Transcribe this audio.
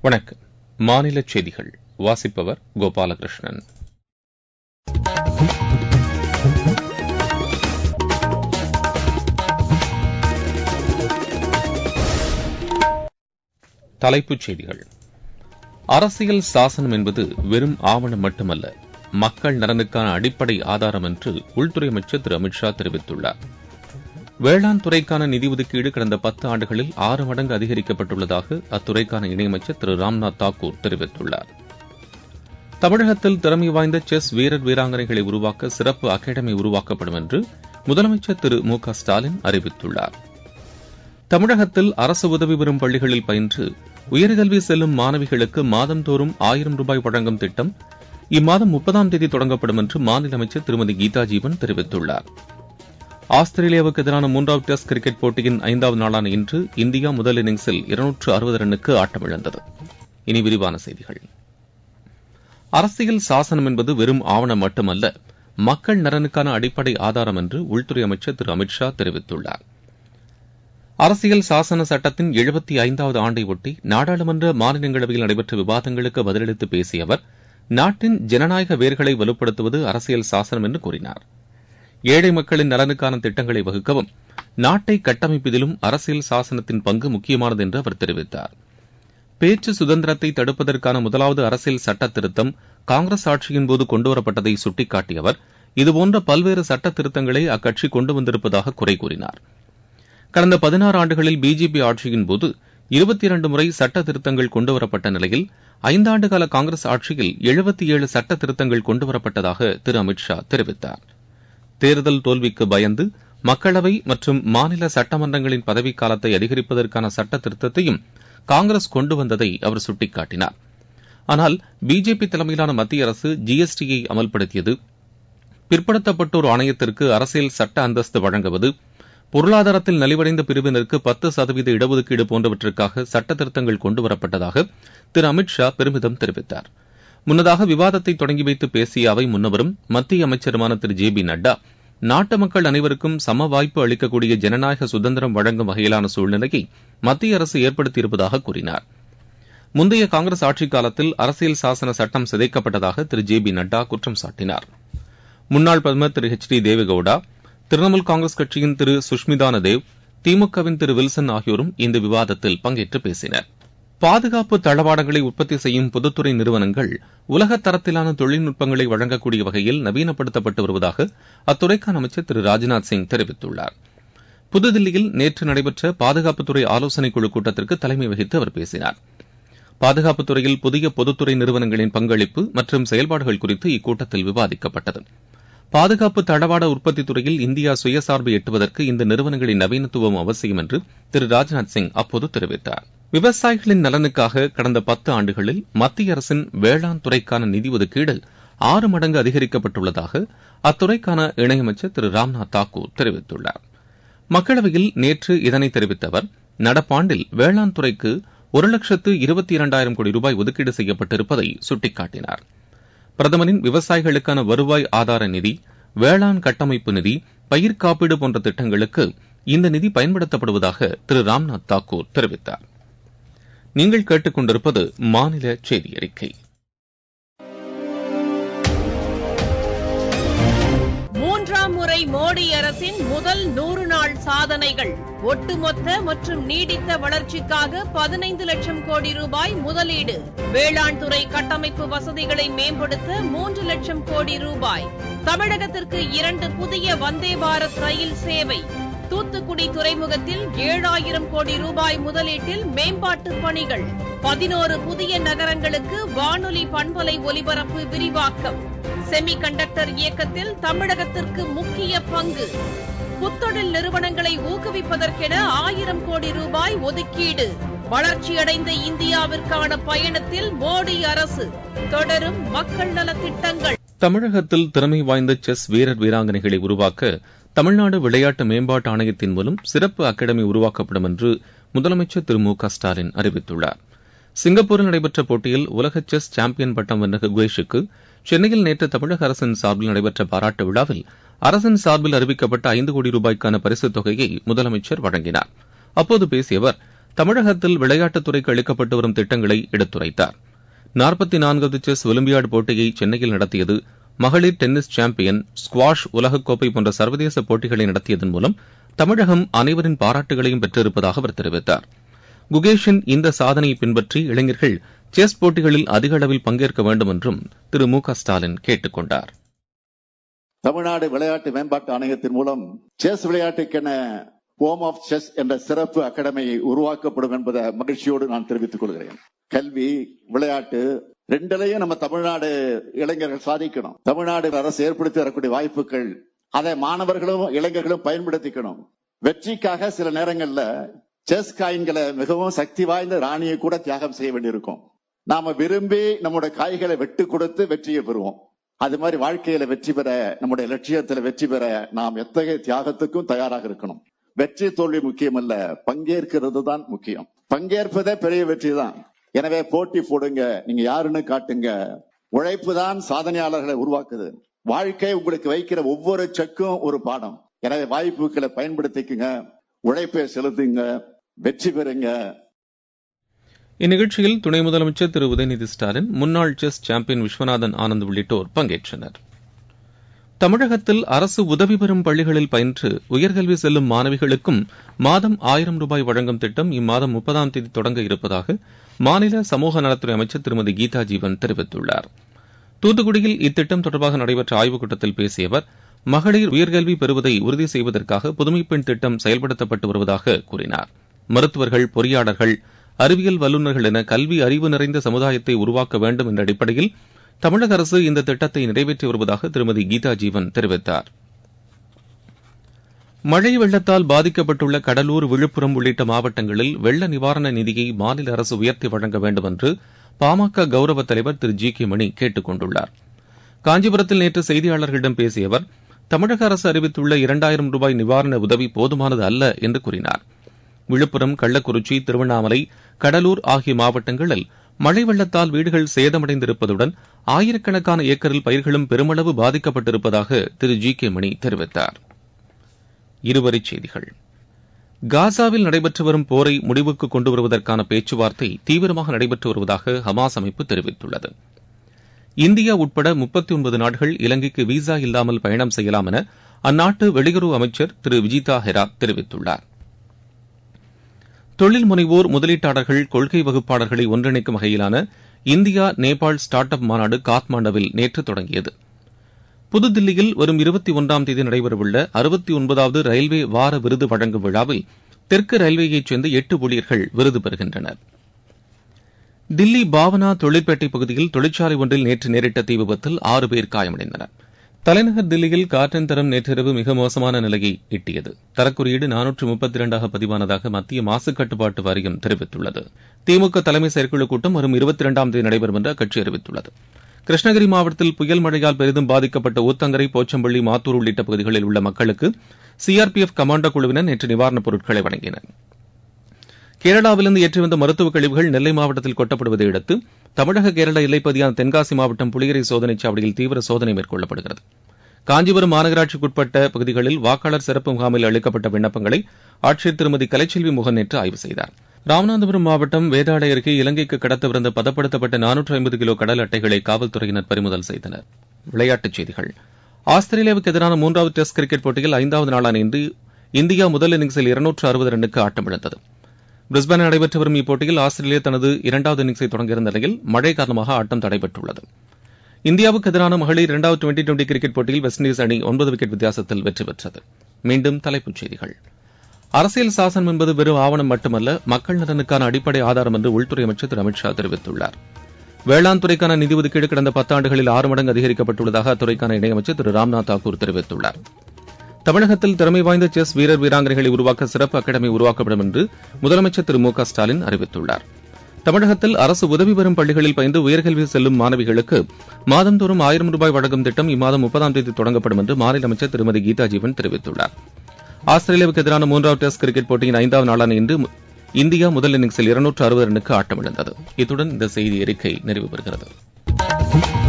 வணக்கம் மாநில செய்திகள் வாசிப்பவர் கோபாலகிருஷ்ணன் தலைப்புச் செய்திகள் அரசியல் சாசனம் என்பது வெறும் ஆவணம் மட்டுமல்ல மக்கள் நலனுக்கான அடிப்படை ஆதாரம் என்று உள்துறை அமைச்சர் திரு அமித் ஷா தெரிவித்துள்ளார் வேளாண் துறைக்கான நிதி ஒதுக்கீடு கடந்த பத்து ஆண்டுகளில் ஆறு மடங்கு அதிகரிக்கப்பட்டுள்ளதாக அத்துறைக்கான இணையமைச்சர் திரு ராம்நாத் தாக்கூர் தெரிவித்துள்ளார் தமிழகத்தில் திறமை வாய்ந்த செஸ் வீரர் வீராங்கனைகளை உருவாக்க சிறப்பு அகாடமி உருவாக்கப்படும் என்று முதலமைச்சர் திரு மு க ஸ்டாலின் அறிவித்துள்ளார் தமிழகத்தில் அரசு உதவி பெறும் பள்ளிகளில் பயின்று உயர்கல்வி செல்லும் மாணவிகளுக்கு மாதந்தோறும் ஆயிரம் ரூபாய் வழங்கும் திட்டம் இம்மாதம் முப்பதாம் தேதி தொடங்கப்படும் என்று மாநில அமைச்சர் திருமதி கீதா ஜீவன் தெரிவித்துள்ளார் ஆஸ்திரேலியாவுக்கு எதிரான மூன்றாவது டெஸ்ட் கிரிக்கெட் போட்டியின் ஐந்தாவது நாளான இன்று இந்தியா முதல் இன்னிங்ஸில் இருநூற்று அறுபது ரன்னுக்கு ஆட்டமிழந்தது இனி விரிவான செய்திகள் அரசியல் சாசனம் என்பது வெறும் ஆவணம் மட்டுமல்ல மக்கள் நலனுக்கான அடிப்படை ஆதாரம் என்று உள்துறை அமைச்சர் திரு அமித் ஷா தெரிவித்துள்ளார் அரசியல் சாசன சட்டத்தின் எழுபத்தி ஐந்தாவது ஆண்டை ஒட்டி நாடாளுமன்ற மாநிலங்களவையில் நடைபெற்ற விவாதங்களுக்கு பதிலளித்து பேசிய அவர் நாட்டின் ஜனநாயக வேர்களை வலுப்படுத்துவது அரசியல் சாசனம் என்று கூறினார் ஏழை மக்களின் நலனுக்கான திட்டங்களை வகுக்கவும் நாட்டை கட்டமைப்பதிலும் அரசியல் சாசனத்தின் பங்கு முக்கியமானது என்று அவர் தெரிவித்தார் பேச்சு சுதந்திரத்தை தடுப்பதற்கான முதலாவது அரசியல் சட்ட திருத்தம் காங்கிரஸ் ஆட்சியின் போது கொண்டுவரப்பட்டதை சுட்டிக்காட்டிய அவர் இதுபோன்ற பல்வேறு சட்ட திருத்தங்களை அக்கட்சி கொண்டு வந்திருப்பதாக குறை கூறினார் கடந்த பதினாறு ஆண்டுகளில் பிஜேபி ஆட்சியின் போது இருபத்தி இரண்டு முறை சட்ட திருத்தங்கள் கொண்டுவரப்பட்ட நிலையில் ஐந்தாண்டு கால காங்கிரஸ் ஆட்சியில் எழுபத்தி ஏழு சட்ட திருத்தங்கள் கொண்டுவரப்பட்டதாக திரு அமித் ஷா தெரிவித்தார் தேர்தல் தோல்விக்கு பயந்து மக்களவை மற்றும் மாநில சட்டமன்றங்களின் பதவிக்காலத்தை அதிகரிப்பதற்கான சட்ட திருத்தத்தையும் காங்கிரஸ் கொண்டு வந்ததை அவர் சுட்டிக்காட்டினார் ஆனால் பிஜேபி தலைமையிலான மத்திய அரசு ஜிஎஸ்டியை அமல்படுத்தியது பிற்படுத்தப்பட்டோர் ஆணையத்திற்கு அரசியல் சட்ட அந்தஸ்து வழங்குவது பொருளாதாரத்தில் நலிவடைந்த பிரிவினருக்கு பத்து சதவீத இடஒதுக்கீடு போன்றவற்றிற்காக சட்ட திருத்தங்கள் கொண்டுவரப்பட்டதாக திரு அமித் ஷா பெருமிதம் தெரிவித்தார் முன்னதாக விவாதத்தை தொடங்கி வைத்து பேசிய அவை முன்னவரும் மத்திய அமைச்சருமான திரு ஜே பி நட்டா நாட்டு மக்கள் அனைவருக்கும் சம வாய்ப்பு அளிக்கக்கூடிய ஜனநாயக சுதந்திரம் வழங்கும் வகையிலான சூழ்நிலையை மத்திய அரசு ஏற்படுத்தியிருப்பதாக கூறினார் முந்தைய காங்கிரஸ் ஆட்சிக் காலத்தில் அரசியல் சாசன சட்டம் சிதைக்கப்பட்டதாக திரு ஜே பி நட்டா குற்றம் சாட்டினார் முன்னாள் பிரதமர் திரு ஹெச் டி தேவேகவுடா திரிணாமுல் காங்கிரஸ் கட்சியின் திரு சுஷ்மிதான தேவ் திமுகவின் திரு வில்சன் ஆகியோரும் இந்த விவாதத்தில் பங்கேற்று பேசினர் பாதுகாப்பு தளவாடங்களை உற்பத்தி செய்யும் பொதுத்துறை நிறுவனங்கள் உலக தரத்திலான தொழில்நுட்பங்களை வழங்கக்கூடிய வகையில் நவீனப்படுத்தப்பட்டு வருவதாக அத்துறைக்கான அமைச்சர் திரு ராஜ்நாத் சிங் தெரிவித்துள்ளார் புதுதில்லியில் நேற்று நடைபெற்ற பாதுகாப்புத்துறை ஆலோசனைக் குழு கூட்டத்திற்கு தலைமை வகித்து அவர் பேசினார் பாதுகாப்புத் துறையில் புதிய பொதுத்துறை நிறுவனங்களின் பங்களிப்பு மற்றும் செயல்பாடுகள் குறித்து இக்கூட்டத்தில் விவாதிக்கப்பட்டது பாதுகாப்பு தளவாட உற்பத்தி துறையில் இந்தியா சுயசார்பு எட்டுவதற்கு இந்த நிறுவனங்களின் நவீனத்துவம் அவசியம் என்று திரு ராஜ்நாத் சிங் அப்போது தெரிவித்தார் விவசாயிகளின் நலனுக்காக கடந்த பத்து ஆண்டுகளில் மத்திய அரசின் வேளாண் துறைக்கான நிதி ஒதுக்கீடு ஆறு மடங்கு அதிகரிக்கப்பட்டுள்ளதாக அத்துறைக்கான இணையமைச்சர் திரு ராம்நாத் தாக்கூர் தெரிவித்துள்ளார் மக்களவையில் நேற்று இதனை தெரிவித்த அவர் நடப்பாண்டில் வேளாண் துறைக்கு ஒரு லட்சத்து இருபத்தி இரண்டாயிரம் கோடி ரூபாய் ஒதுக்கீடு செய்யப்பட்டிருப்பதை சுட்டிக்காட்டினார் பிரதமரின் விவசாயிகளுக்கான வருவாய் ஆதார நிதி வேளாண் கட்டமைப்பு நிதி பயிர் காப்பீடு போன்ற திட்டங்களுக்கு இந்த நிதி பயன்படுத்தப்படுவதாக திரு ராம்நாத் தாக்கூர் தெரிவித்தார் நீங்கள் கேட்டுக்கொண்டிருப்பது மாநில செய்தி அறிக்கை மூன்றாம் முறை மோடி அரசின் முதல் நூறு நாள் சாதனைகள் ஒட்டுமொத்த மற்றும் நீடித்த வளர்ச்சிக்காக பதினைந்து லட்சம் கோடி ரூபாய் முதலீடு வேளாண் துறை கட்டமைப்பு வசதிகளை மேம்படுத்த மூன்று லட்சம் கோடி ரூபாய் தமிழகத்திற்கு இரண்டு புதிய வந்தே பாரத் ரயில் சேவை தூத்துக்குடி துறைமுகத்தில் ஏழாயிரம் கோடி ரூபாய் முதலீட்டில் மேம்பாட்டு பணிகள் பதினோரு புதிய நகரங்களுக்கு வானொலி பண்பலை ஒலிபரப்பு விரிவாக்கம் செமி கண்டக்டர் இயக்கத்தில் தமிழகத்திற்கு முக்கிய பங்கு புத்தொழில் நிறுவனங்களை ஊக்குவிப்பதற்கென ஆயிரம் கோடி ரூபாய் ஒதுக்கீடு வளர்ச்சியடைந்த இந்தியாவிற்கான பயணத்தில் மோடி அரசு தொடரும் மக்கள் நலத் திட்டங்கள் தமிழகத்தில் திறமை வாய்ந்த செஸ் வீரர் வீராங்கனைகளை உருவாக்க தமிழ்நாடு விளையாட்டு மேம்பாட்டு ஆணையத்தின் மூலம் சிறப்பு அகாடமி உருவாக்கப்படும் என்று முதலமைச்சர் திரு மு க ஸ்டாலின் அறிவித்துள்ளார் சிங்கப்பூரில் நடைபெற்ற போட்டியில் உலக செஸ் சாம்பியன் பட்டம் வென்ற குகேஷுக்கு சென்னையில் நேற்று தமிழக அரசின் சார்பில் நடைபெற்ற பாராட்டு விழாவில் அரசின் சார்பில் அறிவிக்கப்பட்ட ஐந்து கோடி ரூபாய்க்கான பரிசுத் தொகையை முதலமைச்சர் வழங்கினார் அப்போது பேசிய அவர் தமிழகத்தில் விளையாட்டுத்துறைக்கு அளிக்கப்பட்டு வரும் திட்டங்களை எடுத்துரைத்தார் நாற்பத்தி நான்காவது செஸ் ஒலிம்பியாடு போட்டியை சென்னையில் நடத்தியது மகளிர் டென்னிஸ் சாம்பியன் ஸ்குவாஷ் உலகக்கோப்பை போன்ற சர்வதேச போட்டிகளை நடத்தியதன் மூலம் தமிழகம் அனைவரின் பாராட்டுகளையும் பெற்றிருப்பதாக அவர் தெரிவித்தார் குகேஷின் இந்த சாதனையை பின்பற்றி இளைஞர்கள் செஸ் போட்டிகளில் அதிக அளவில் பங்கேற்க வேண்டும் என்றும் திரு மு க ஸ்டாலின் கேட்டுக் கொண்டார் தமிழ்நாடு விளையாட்டு மேம்பாட்டு ஆணையத்தின் மூலம் செஸ் விளையாட்டுக்கென ஹோம் ஆஃப் செஸ் என்ற சிறப்பு அகாடமி உருவாக்கப்படும் என்பதை மகிழ்ச்சியோடு நான் தெரிவித்துக் கொள்கிறேன் கல்வி விளையாட்டு ரெண்டிலையும் நம்ம தமிழ்நாடு இளைஞர்கள் சாதிக்கணும் தமிழ்நாடு அரசு ஏற்படுத்தி வரக்கூடிய வாய்ப்புகள் அதை மாணவர்களும் இளைஞர்களும் பயன்படுத்திக்கணும் வெற்றிக்காக சில நேரங்கள்ல செஸ் காயின்களை மிகவும் சக்தி வாய்ந்த ராணியை கூட தியாகம் செய்ய வேண்டியிருக்கும் நாம விரும்பி நம்முடைய காய்களை வெட்டு கொடுத்து வெற்றியை பெறுவோம் அது மாதிரி வாழ்க்கையில வெற்றி பெற நம்முடைய லட்சியத்துல வெற்றி பெற நாம் எத்தகைய தியாகத்துக்கும் தயாராக இருக்கணும் வெற்றி தோல்வி முக்கியம் அல்ல பங்கேற்கிறது தான் முக்கியம் பங்கேற்பதே பெரிய வெற்றி தான் எனவே போட்டி போடுங்க நீங்க யாருன்னு காட்டுங்க உழைப்பு தான் சாதனையாளர்களை உருவாக்குது வாழ்க்கை உங்களுக்கு வைக்கிற ஒவ்வொரு செக்கும் ஒரு பாடம் எனவே வாய்ப்புகளை பயன்படுத்திக்குங்க உழைப்பை செலுத்துங்க வெற்றி பெறுங்க இந்நிகழ்ச்சியில் துணை முதலமைச்சர் திரு உதயநிதி ஸ்டாலின் முன்னாள் செஸ் சாம்பியன் விஸ்வநாதன் ஆனந்த் உள்ளிட்டோர் பங்கேற்றனர் தமிழகத்தில் அரசு உதவி பெறும் பள்ளிகளில் பயின்று உயர்கல்வி செல்லும் மாணவிகளுக்கும் மாதம் ஆயிரம் ரூபாய் வழங்கும் திட்டம் இம்மாதம் முப்பதாம் தேதி தொடங்க இருப்பதாக மாநில சமூக நலத்துறை அமைச்சர் திருமதி கீதா ஜீவன் தெரிவித்துள்ளார் தூத்துக்குடியில் இத்திட்டம் தொடர்பாக நடைபெற்ற ஆய்வுக் கூட்டத்தில் பேசிய அவர் மகளிர் உயர்கல்வி பெறுவதை உறுதி செய்வதற்காக புதுமைப்பெண் திட்டம் செயல்படுத்தப்பட்டு வருவதாக கூறினார் மருத்துவர்கள் பொறியாளர்கள் அறிவியல் வல்லுநர்கள் என கல்வி அறிவு நிறைந்த சமுதாயத்தை உருவாக்க வேண்டும் என்ற அடிப்படையில் தமிழக அரசு இந்த திட்டத்தை நிறைவேற்றி வருவதாக திருமதி கீதா ஜீவன் தெரிவித்தார் மழை வெள்ளத்தால் பாதிக்கப்பட்டுள்ள கடலூர் விழுப்புரம் உள்ளிட்ட மாவட்டங்களில் வெள்ள நிவாரண நிதியை மாநில அரசு உயர்த்தி வழங்க வேண்டும் என்று பாமக கௌரவ தலைவர் திரு ஜி கே மணி கேட்டுக் கொண்டுள்ளார் காஞ்சிபுரத்தில் நேற்று செய்தியாளர்களிடம் பேசிய அவர் தமிழக அரசு அறிவித்துள்ள இரண்டாயிரம் ரூபாய் நிவாரண உதவி போதுமானது அல்ல என்று கூறினார் விழுப்புரம் கள்ளக்குறிச்சி திருவண்ணாமலை கடலூர் ஆகிய மாவட்டங்களில் மழை வெள்ளத்தால் வீடுகள் சேதமடைந்திருப்பதுடன் ஆயிரக்கணக்கான ஏக்கரில் பயிர்களும் பெருமளவு பாதிக்கப்பட்டிருப்பதாக திரு ஜி கே மணி தெரிவித்தார் இருவரிச் செய்திகள் காசாவில் நடைபெற்று வரும் போரை முடிவுக்கு கொண்டு வருவதற்கான பேச்சுவார்த்தை தீவிரமாக நடைபெற்று வருவதாக ஹமாஸ் அமைப்பு தெரிவித்துள்ளது இந்தியா உட்பட முப்பத்தி ஒன்பது நாடுகள் இலங்கைக்கு விசா இல்லாமல் பயணம் செய்யலாம் என அந்நாட்டு வெளியுறவு அமைச்சர் திரு விஜிதா ஹெராத் தெரிவித்துள்ளார் தொழில் முனைவோர் முதலீட்டாளர்கள் கொள்கை வகுப்பாளர்களை ஒன்றிணைக்கும் வகையிலான இந்தியா நேபாள் ஸ்டார்ட் அப் மாநாடு காத்மாண்டுவில் நேற்று தொடங்கியது புதுதில்லியில் வரும் இருபத்தி ஒன்றாம் தேதி நடைபெறவுள்ள அறுபத்தி ஒன்பதாவது ரயில்வே வார விருது வழங்கும் விழாவில் தெற்கு ரயில்வேயைச் சேர்ந்த எட்டு ஊழியர்கள் விருது பெறுகின்றனர் தில்லி பாவனா தொழிற்பேட்டை பகுதியில் தொழிற்சாலை ஒன்றில் நேற்று நேரிட்ட தீ விபத்தில் ஆறு பேர் காயமடைந்தனர் தலைநகர் தில்லியில் காற்றின் தரம் நேற்றிரவு மிக மோசமான நிலையை எட்டியது தரக்குறியீடு நானூற்று முப்பத்தி இரண்டாக பதிவானதாக மத்திய மாசு கட்டுப்பாட்டு வாரியம் தெரிவித்துள்ளது திமுக தலைமை செயற்குழு கூட்டம் வரும் இருபத்தி இரண்டாம் தேதி நடைபெறும் என்று அக்கட்சி அறிவித்துள்ளது கிருஷ்ணகிரி மாவட்டத்தில் புயல் மழையால் பெரிதும் பாதிக்கப்பட்ட ஊத்தங்கரை போச்சம்பள்ளி மாத்தூர் உள்ளிட்ட பகுதிகளில் உள்ள மக்களுக்கு சிஆர்பிஎஃப் கமாண்டோ குழுவினர் நேற்று நிவாரணப் பொருட்களை வழங்கினர் கேரளாவிலிருந்து ஏற்றி வந்த மருத்துவக் கழிவுகள் நெல்லை மாவட்டத்தில் கொட்டப்படுவதை அடுத்து தமிழக கேரள எல்லைப்பகுதியான தென்காசி மாவட்டம் புலிகரை சோதனைச் சாவடியில் தீவிர சோதனை மேற்கொள்ளப்படுகிறது காஞ்சிபுரம் மாநகராட்சிக்குட்பட்ட பகுதிகளில் வாக்காளர் சிறப்பு முகாமில் அளிக்கப்பட்ட விண்ணப்பங்களை ஆட்சியர் திருமதி கலைச்செல்வி முகன் நேற்று ஆய்வு செய்தார் ராமநாதபுரம் மாவட்டம் வேதாடை அருகே இலங்கைக்கு கடத்தவிருந்த பதப்படுத்தப்பட்ட நானூற்று ஐம்பது கிலோ கடல் அட்டைகளை காவல்துறையினர் பறிமுதல் செய்தனர் விளையாட்டுச் செய்திகள் ஆஸ்திரேலியாவுக்கு எதிரான மூன்றாவது டெஸ்ட் கிரிக்கெட் போட்டியில் ஐந்தாவது நாளான இன்று இந்தியா முதல் இன்னிங்ஸில் இருநூற்று அறுபது ரன்னுக்கு ஆட்டமிழந்தது பிரிஸ்பேனில் நடைபெற்று வரும் இப்போட்டியில் ஆஸ்திரேலியா தனது இரண்டாவது இன்னிங்ஸை தொடங்கியிருந்த நிலையில் மழை காரணமாக ஆட்டம் தடைபட்டுள்ளது இந்தியாவுக்கு எதிரான மகளிர் இரண்டாவது டுவெண்டி டுவெண்டி கிரிக்கெட் போட்டியில் வெஸ்ட் இண்டீஸ் அணி ஒன்பது விக்கெட் வித்தியாசத்தில் வெற்றி பெற்றது மீண்டும் தலைப்புச் செய்திகள் அரசியல் சாசனம் என்பது வெறும் ஆவணம் மட்டுமல்ல மக்கள் நலனுக்கான அடிப்படை ஆதாரம் என்று உள்துறை அமைச்சர் திரு அமித்ஷா தெரிவித்துள்ளார் வேளாண் துறைக்கான நிதி ஒதுக்கீடு கடந்த பத்தாண்டுகளில் ஆறு மடங்கு அதிகரிக்கப்பட்டுள்ளதாக அத்துறைக்கான இணையமைச்சர் திரு ராம்நாத் தாக்கூர் தெரிவித்துள்ளார் தமிழகத்தில் திறமை வாய்ந்த செஸ் வீரர் வீராங்கனைகளை உருவாக்க சிறப்பு அகாடமி உருவாக்கப்படும் என்று முதலமைச்சர் திரு மு க ஸ்டாலின் அறிவித்துள்ளார் தமிழகத்தில் அரசு உதவி பெறும் பள்ளிகளில் பயின்று உயர்கல்வி செல்லும் மாணவிகளுக்கு மாதந்தோறும் ஆயிரம் ரூபாய் வழங்கும் திட்டம் இம்மாதம் முப்பதாம் தேதி தொடங்கப்படும் என்று மாநில அமைச்சர் திருமதி கீதா ஜீவன் தெரிவித்துள்ளார் ஆஸ்திரேலியாவுக்கு எதிரான மூன்றாவது டெஸ்ட் கிரிக்கெட் போட்டியின் ஐந்தாவது நாளான இன்று இந்தியா முதல் இன்னிங்ஸில் இருநூற்று அறுபது ரன்னுக்கு ஆட்டமிழந்தது இத்துடன் இந்த செய்தி அறிக்கை நிறைவு பெறுகிறது